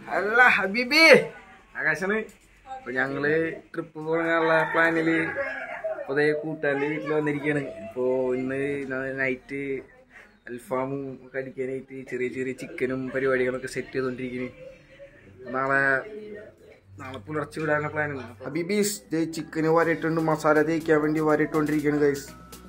അല്ല ഹബീബി ആകാശാണ് അപ്പൊ ഞങ്ങള് ട്രിപ്പ് പോകാനുള്ള പ്ലാനില് പുതിയ കൂട്ടുകാരൻ്റെ വീട്ടിൽ വന്നിരിക്കുകയാണ് ഇപ്പോൾ ഇന്ന് നൈറ്റ് അൽഫാമും ഒക്കെ അടിക്കാനായിട്ട് ചെറിയ ചെറിയ ചിക്കനും പരിപാടികളൊക്കെ സെറ്റ് ചെയ്തുകൊണ്ടിരിക്കുന്നു നാളെ നാളെ പുലർച്ചെ വിടാനുള്ള പ്ലാനാണ് ഹബീബീസ് ചിക്കന് വരയിട്ടുണ്ട് മസാല തേക്കാൻ വേണ്ടി വരയിട്ടുകൊണ്ടിരിക്കുകയാണ് ഗൈസ്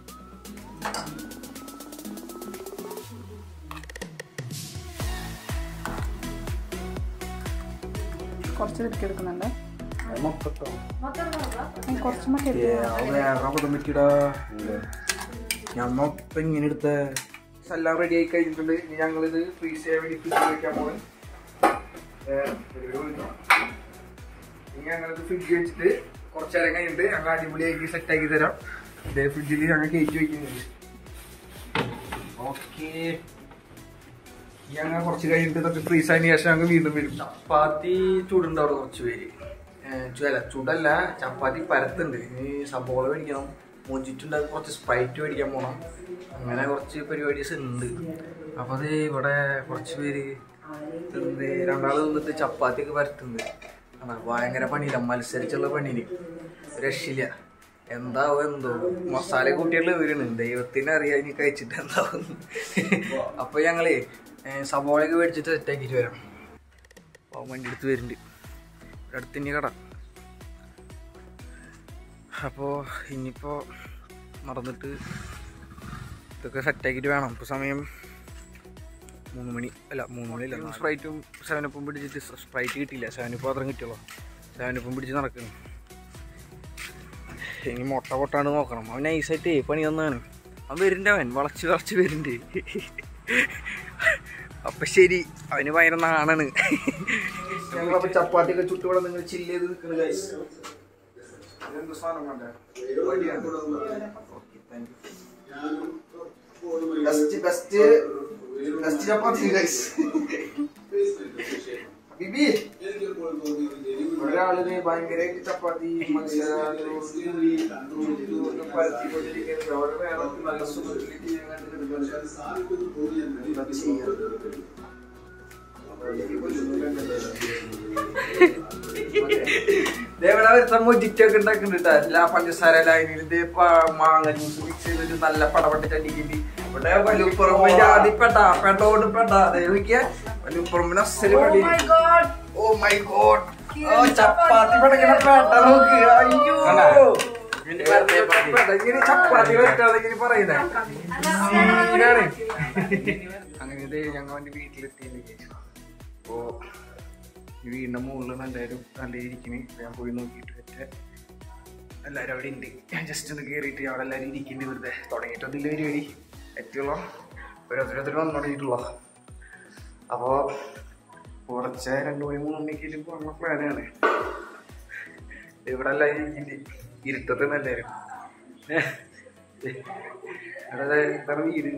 കുറച്ച് തിരിക്കെടുക്കുന്നുണ്ട് മൊത്തത്തോ കുറച്ച് മതി ഞമ്മപ്പം ഇങ്ങനെ എടുത്ത എല്ലാം റെഡി ആയി കഴിഞ്ഞിട്ടുണ്ട് ഇനി ഞങ്ങളിത് ഫ്രീസ് ചെയ്യാൻ വേണ്ടി ഫ്രിഡ്ജിൽ വെക്കാൻ പോകും ഇനി ഞങ്ങളിത് ഫ്രിഡ്ജ് വെച്ചിട്ട് കുറച്ച് നേരം കഴിഞ്ഞിട്ട് ഞങ്ങൾ അടിപൊളിയാക്കി സെറ്റ് ആക്കി തരാം ഇതേ ഫ്രിഡ്ജിൽ ഞങ്ങൾ കയറ്റി വെക്കുന്നുണ്ട് ഓക്കേ ഞങ്ങൾ കുറച്ച് കഴിഞ്ഞിട്ട് ഇതൊക്കെ ഫ്രീസ് ആയതിനു ശേഷം ഞങ്ങൾ വീണ്ടും വരും ചപ്പാത്തി ചൂടുണ്ടാവും കുറച്ച് പേര് ഏഹ് ചു- അല്ല ചൂടല്ല ചപ്പാത്തി പരത്തുണ്ട് ഇനി സബോള മേടിക്കണം മോജിറ്റുണ്ടാക്കി കുറച്ച് സ്പ്രൈറ്റ് മേടിക്കാൻ പോകണം അങ്ങനെ കുറച്ച് പരിപാടീസ് ഉണ്ട് അപ്പൊ അത് ഇവിടെ കുറച്ച് പേര് എന്ത് രണ്ടാൾ നിന്നിട്ട് ചപ്പാത്തി ഒക്കെ പരത്തുന്നുണ്ട് ആണ് ഭയങ്കര പണിയില്ല മത്സരിച്ചുള്ള പണിയിന് രക്ഷയില്ല എന്താവും എന്തോ മസാല കൂട്ടിയുള്ള വീടാണ് ദൈവത്തിന് അറിയാം ഇനി കഴിച്ചിട്ട് എന്താവും അപ്പൊ ഞങ്ങളേ ഏ, സവോളയൊക്കെ മേടിച്ചിട്ട് സെറ്റാക്കിട്ട് വരാം അപ്പോൾ വണ്ടി എടുത്ത് വരുന്നുണ്ട് ഇവിടെ അടുത്ത് തന്നെ കട അപ്പോൾ ഇനിയിപ്പോൾ മറന്നിട്ട് ഇതൊക്കെ സെറ്റാക്കിയിട്ട് വേണം ഇപ്പോൾ സമയം മൂന്ന് മണി അല്ല മൂന്ന് മണിയല്ല സ്പ്രൈറ്റും സെവനപ്പും പിടിച്ചിട്ട് സ്പ്രൈറ്റ് കിട്ടിയില്ല സെവനപ്പ് മാത്രം കിട്ടിയുള്ളൂ സെവനപ്പും പിടിച്ച് നടക്കുന്നു ഇനി മുട്ട പൊട്ടാണ്ട് നോക്കണം അവൻ നൈസായിട്ട് പണി തന്നാണ് അവൻ വരുന്നുണ്ട് അവൻ വളച്ച് വളച്ച് വരുന്നുണ്ട് അപ്പൊ ശരി അവന് ഭയങ്കര നാണാണ് ഞങ്ങളപ്പോ ചപ്പാത്തി ഒക്കെ ചുട്ടുവിടെ നിങ്ങൾ ചില്ല് ചെയ്ത് നിൽക്കണ ഗൈസ് എന്ത് സാധനം വേണ്ടേ best best best chapati guys ബിബി ഒരാളിന് ഭയങ്കര ചപ്പാത്തി പരത്തിക്കൊണ്ടിരിക്കുന്നത് അവിടെ വേണം നല്ല സുഖത്തിൽ ചെയ്യാൻ ദേവട വരുത്ത മൊജിറ്റൊക്കെ ഉണ്ടാക്കുന്നുണ്ട് എല്ലാ പഞ്ചസാര ലൈനിന്റെ മാങ്ങ ജ്യൂസ് മിക്സ് ചെയ്തിട്ട് നല്ല പടപട്ടി ചട്ടിക്കിട്ട് ഇവിടെ വലുപ്പുറമ്പിന്റെ ആദ്യപ്പെട്ട പെട്ടോട് പെട്ട നോക്കിയ വലുപ്പുറമ്പിന് അസല് പടി oh my god oh chapati പടക്കണ പേട്ട നോക്ക് അയ്യോ ഇങ്ങനെ ചപ്പാത്തി പറ്റാതെ ഇങ്ങനെ പറയുന്നേ സീനാണ് അങ്ങനെ ഇത് ഞങ്ങൾ അവന്റെ വീട്ടിലെത്തി അപ്പോ ഈ വീടിന്റെ മുകളിൽ നല്ലാരും നല്ല ഇരിക്കണ് ഞാൻ പോയി നോക്കിയിട്ട് പറ്റേ എല്ലാവരും അവിടെ ഉണ്ട് ഞാൻ ജസ്റ്റ് ഒന്ന് കയറിയിട്ട് അവിടെ എല്ലാവരും ഇരിക്കുന്നുണ്ട് വെറുതെ തുടങ്ങിയിട്ടൊന്നുമില്ല പരിപാടി എത്തിയുള്ളൂ ഓരോരുത്തരോരുത്തർ വന്നു തുടങ്ങിയിട്ടുള്ളൂ അപ്പോൾ കുറച്ച് രണ്ട് മണി മൂന്ന് മണിക്ക് പോകുന്ന പ്ലാനാണ് ഇവിടെ എല്ലാവരും ഇരിക്കുന്നുണ്ട് ഇരുട്ടത്തിന് എല്ലാവരും ഇവിടെ എന്താണ് വീട്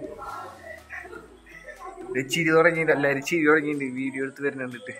ഇത് ചിരി തുടങ്ങിയിട്ട് എല്ലാവരും ചിരി തുടങ്ങിയിട്ടുണ്ട് വീഡിയോ എടുത്ത് വരുന്നുണ്ടിട്ട്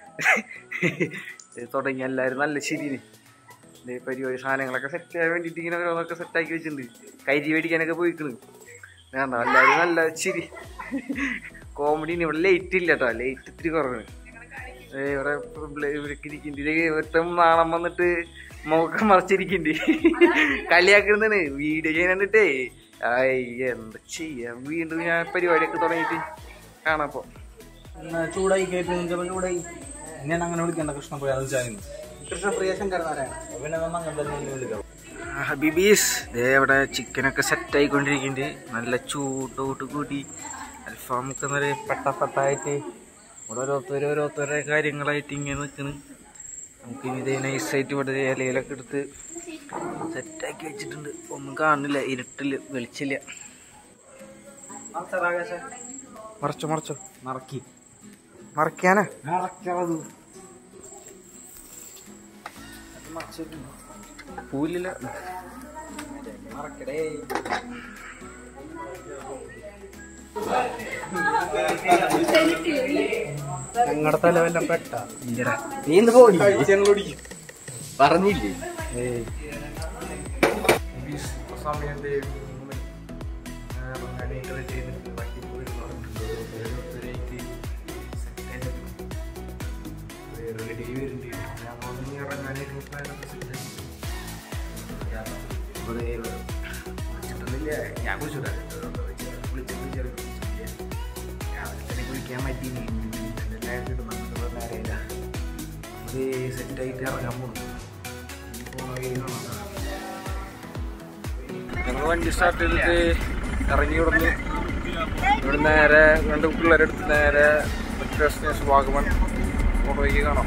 തുടങ്ങി എല്ലാവരും നല്ല ചിരിന് ഇതേ പരിപാടി സാധനങ്ങളൊക്കെ സെറ്റ് ചെയ്യാൻ വേണ്ടിയിട്ട് ഇങ്ങനെ ഓരോന്നൊക്കെ സെറ്റാക്കി വെച്ചിട്ടുണ്ട് കരി മേടിക്കാനൊക്കെ പോയിക്കണ് വേണ്ട എല്ലാവരും നല്ല ചിരി കോമഡി ഇവിടെ ലേറ്റ് ഇല്ല കേട്ടോ ലേറ്റ് ഇത്തിരി കുറവാണ് ഏ, ഇവിടെ പിള്ളേ- ഇവരൊക്കെ ഇരിക്കുന്നുണ്ട് ഇത് ഒറ്റം നാണം വന്നിട്ട് മുഖം മറച്ചിരിക്കുന്നുണ്ട് കളിയാക്കുന്നതാണ് വീഡിയോ ചെയ്യാൻ കണ്ടിട്ടേ ആയി എന്താ ചെയ്യാം വീണ്ടും ഞാൻ പരിപാടിയൊക്കെ തുടങ്ങിയിട്ട് കാണാപ്പോ ചൂടായി കയറ്റി ചൂടായി എന്നെയാണ് അങ്ങനെ വിളിക്കേണ്ട കൃഷ്ണപ്രിയ അത് ചായുന്നു കൃഷ്ണപ്രിയ ശങ്കരനാരായണ പിന്നെ നമ്മൾ അങ്ങനെ തന്നെ വിളിക്കാം ഹബീബീസ് ദേ ഇവിടെ ചിക്കനൊക്കെ സെറ്റ് ആയിക്കൊണ്ടിരിക്കുന്നുണ്ട് നല്ല ചൂടോട്ട് കൂടി അൽഫാമൊക്കെ നല്ല പെട്ട പെട്ടായിട്ട് ഇവിടെ ഓരോരുത്തർ ഓരോരുത്തരുടെ കാര്യങ്ങളായിട്ട് ഇങ്ങനെ നിൽക്കുന്നു നമുക്ക് ഇനി ഇതേ നൈസായിട്ട് ഇവിടെ ദേ ഇലയിലൊക്കെ എടുത്ത് സെറ്റാക്കി വെച്ചിട്ടുണ്ട് ഒന്നും കാണുന്നില്ല ഇരുട്ടില് വെളിച്ചില്ല മറച്ചോ മറച്ചോ മറക്കി മറക്കാനാ മറക്കണത് പൂവില്ല മറക്കടേ ഞങ്ങളുടെ തലവെല്ലാം പെട്ട നീ എന്ത് പോയി പറഞ്ഞില്ലേ സമയം ഞാൻ കുളിച്ചിട്ടാ കുളിച്ചിട്ട് ചെറിയ കുളിച്ചിട്ട് രാവിലെ തന്നെ കുളിക്കാൻ പറ്റി കിട്ടുന്നുണ്ട് നേരെയില്ല അത് സെറ്റായിട്ട് ഇറങ്ങാൻ പോകുന്നു ഞങ്ങൾ വണ്ടി സ്റ്റാർട്ട് ചെയ്തിട്ട് ഇറങ്ങി ഇവിടുന്ന് ഇവിടെ നേരെ രണ്ട് പിള്ളേരെടുത്ത് നേരെ ഡെസ്റ്റിനേഷൻ വാഗമൺ കൊണ്ടുപോയി കാണാം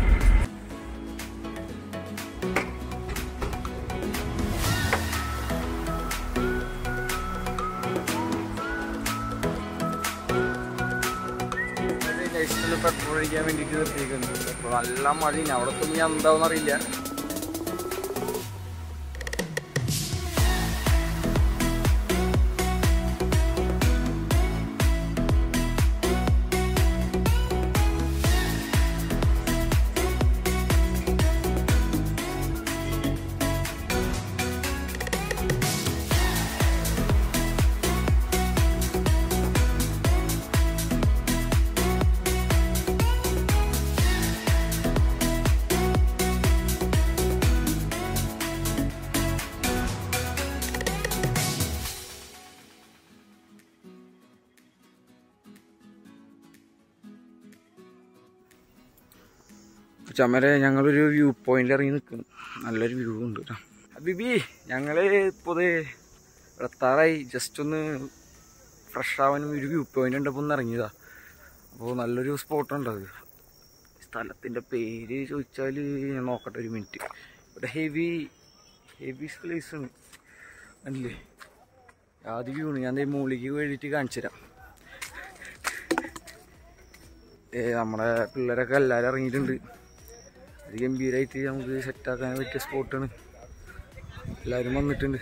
നൈസിൽ പെട്രോൾ ഒഴിക്കാൻ വേണ്ടിയിട്ട് നിർത്തിയിട്ടുണ്ട് പെട്രോൾ നല്ല മഴയാണ് അവിടെ എത്തുമ്പോൾ ഞാൻ എന്താവും അറിയില്ല ചമര ഞങ്ങളൊരു വ്യൂ പോയിന്റ് ഇറങ്ങി നിൽക്കുന്നു നല്ലൊരു വ്യൂ ഉണ്ട് കേട്ടോ ബിബി ഞങ്ങള് ഇപ്പോൾ എത്താറായി ജസ്റ്റ് ഒന്ന് ഫ്രഷ് ആവാനും ഒരു വ്യൂ പോയിന്റ് ഉണ്ടപ്പോൾ ഒന്ന് ഇറങ്ങിയതാ അപ്പോൾ നല്ലൊരു സ്പോട്ട് ഉണ്ട് അത് സ്ഥലത്തിൻ്റെ പേര് ചോദിച്ചാൽ ഞാൻ നോക്കട്ടെ ഒരു മിനിറ്റ് ഇവിടെ ഹെവി ഹെവി പ്ലേസ് ആണ് അല്ലേ ആദ്യ വ്യൂ ആണ് ഞാൻ ദേ മുകളിലേക്ക് വേണ്ടിയിട്ട് കാണിച്ചു തരാം ഏ നമ്മുടെ പിള്ളേരൊക്കെ എല്ലാവരും ഇറങ്ങിയിട്ടുണ്ട് അത് ഗംഭീരമായിട്ട് നമുക്ക് സെറ്റാക്കാൻ പറ്റിയ സ്പോട്ടാണ് എല്ലാവരും വന്നിട്ടുണ്ട്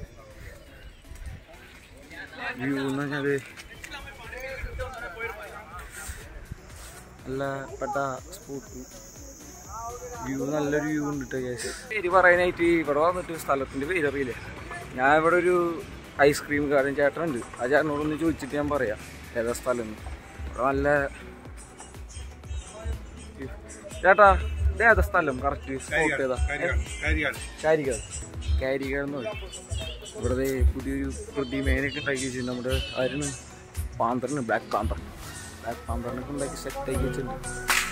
വ്യൂ എന്ന് പറഞ്ഞാൽ നല്ല പെട്ട സ്പോട്ട് വ്യൂ നല്ലൊരു വ്യൂ ഉണ്ട് കേട്ടോ ഗ്യാസ് പേര് പറയാനായിട്ട് ഇവിടെ വന്നിട്ട് സ്ഥലത്തിൻ്റെ പേര് അറിയില്ല ഞാൻ ഇവിടെ ഒരു ഐസ്ക്രീം കാരൻ ചേട്ടനുണ്ട് ആ ചേട്ടനോടൊന്ന് ചോദിച്ചിട്ട് ഞാൻ പറയാം ഏതാ സ്ഥലം എന്ന് ഇവിടെ നല്ല ചേട്ടാ ഇത് ഏതാ സ്ഥലം കറക്റ്റ് സ്പോട്ട് ഏതാ കാരികൾ കാരികൾ എന്ന് പറയും ഇവിടെ ദേ പുതിയൊരു പ്രതിമേനൊക്കെ ഉണ്ടാക്കി വെച്ചിട്ടുണ്ട് നമ്മുടെ ആരാണ് പാന്തറിന് ബ്ലാക്ക് പാന്തർ ബ്ലാക്ക് പാന്തറിനൊക്കെ ഉണ്ടാക്കി സെറ്റ് ആക്കി വെച്ചിട്ടുണ്ട്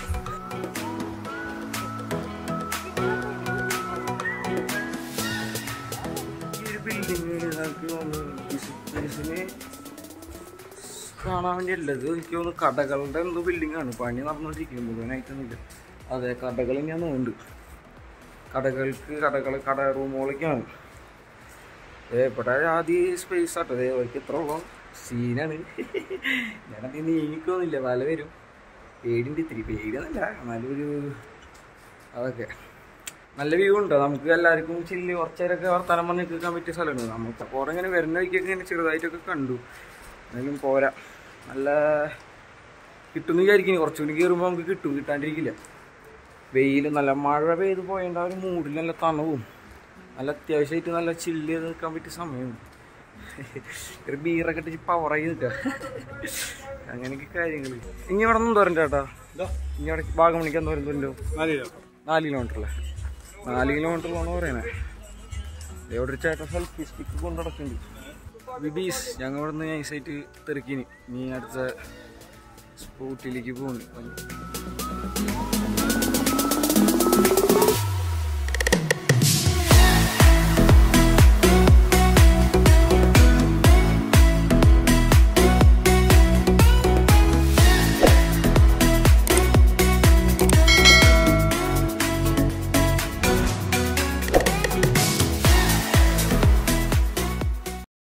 ഈ ഒരു ബിൽഡിങ് നമുക്ക് വിസിറ്റേഴ്സിന് കാണാൻ വേണ്ടിയല്ലത് എനിക്ക് തോന്നുന്നു കടകളുടെ എന്തോ ബിൽഡിംഗ് ആണ് പണി നടന്നുകൊണ്ടിരിക്കുന്നത് മുഴുവനായിട്ടൊന്നുമില്ല അതെ കടകൾ തന്നെയാണ് ഉണ്ട് കടകൾക്ക് കടകൾ കട റൂമുകളൊക്കെയാണ് ഏ ഇവിടെ ആദ്യം സ്പേസ് ആട്ടോ അതേ അവർക്ക് എത്ര ഉള്ളു സീനാണ് ഞാനത് നീങ്ങിക്കൊന്നുമില്ല വല വരും പേടിൻ്റെ ഇത്തിരി പേടിയൊന്നുമില്ല എന്നാലും ഒരു അതൊക്കെ നല്ല വ്യൂ ഉണ്ട് നമുക്ക് എല്ലാവർക്കും ചില്ല് കുറച്ചേരൊക്കെ വർത്തമാനം പറഞ്ഞ് നിൽക്കാൻ പറ്റിയ സ്ഥലമാണ് നമുക്ക് കുറേ ഇങ്ങനെ വരുന്ന വഴിക്കൊക്കെ ഇങ്ങനെ ചെറുതായിട്ടൊക്കെ കണ്ടു എന്നാലും പോരാ നല്ല കിട്ടുമെന്ന് വിചാരിക്കുന്നു കുറച്ചുകൂടി കയറുമ്പോൾ നമുക്ക് കിട്ടും കിട്ടാണ്ടിരിക്കില്ല വെയിൽ നല്ല മഴ പെയ്ത് പോയതിൻ്റെ ആ ഒരു മൂഡിൽ നല്ല തണവും നല്ല അത്യാവശ്യമായിട്ട് നല്ല ചില്ല് ചെയ്ത് നിൽക്കാൻ പറ്റിയ സമയമാണ് ഒരു ബീറൊക്കെ ഇട്ടിട്ട് പവറായി നിൽക്കുക അങ്ങനെയൊക്കെ കാര്യങ്ങൾ ഇനി ഇവിടെ നിന്ന് എന്തോരം ചേട്ടാ ഇനി അവിടെ വാഗമണിക്ക് എന്തോരം ദൂരം നാല് കിലോമീറ്റർ അല്ലേ നാല് കിലോമീറ്റർ പോകണ പറയണേ എവിടെ ഒരു ചേട്ടൻ സെൽഫി സ്റ്റിക്ക് കൊണ്ട് നടക്കുന്നുണ്ട് വിബീസ് ഞങ്ങൾ ഇവിടെ നിന്ന് നൈസായിട്ട് തെറുക്കിന് നീ അടുത്ത സ്പോട്ടിലേക്ക് പോകുന്നു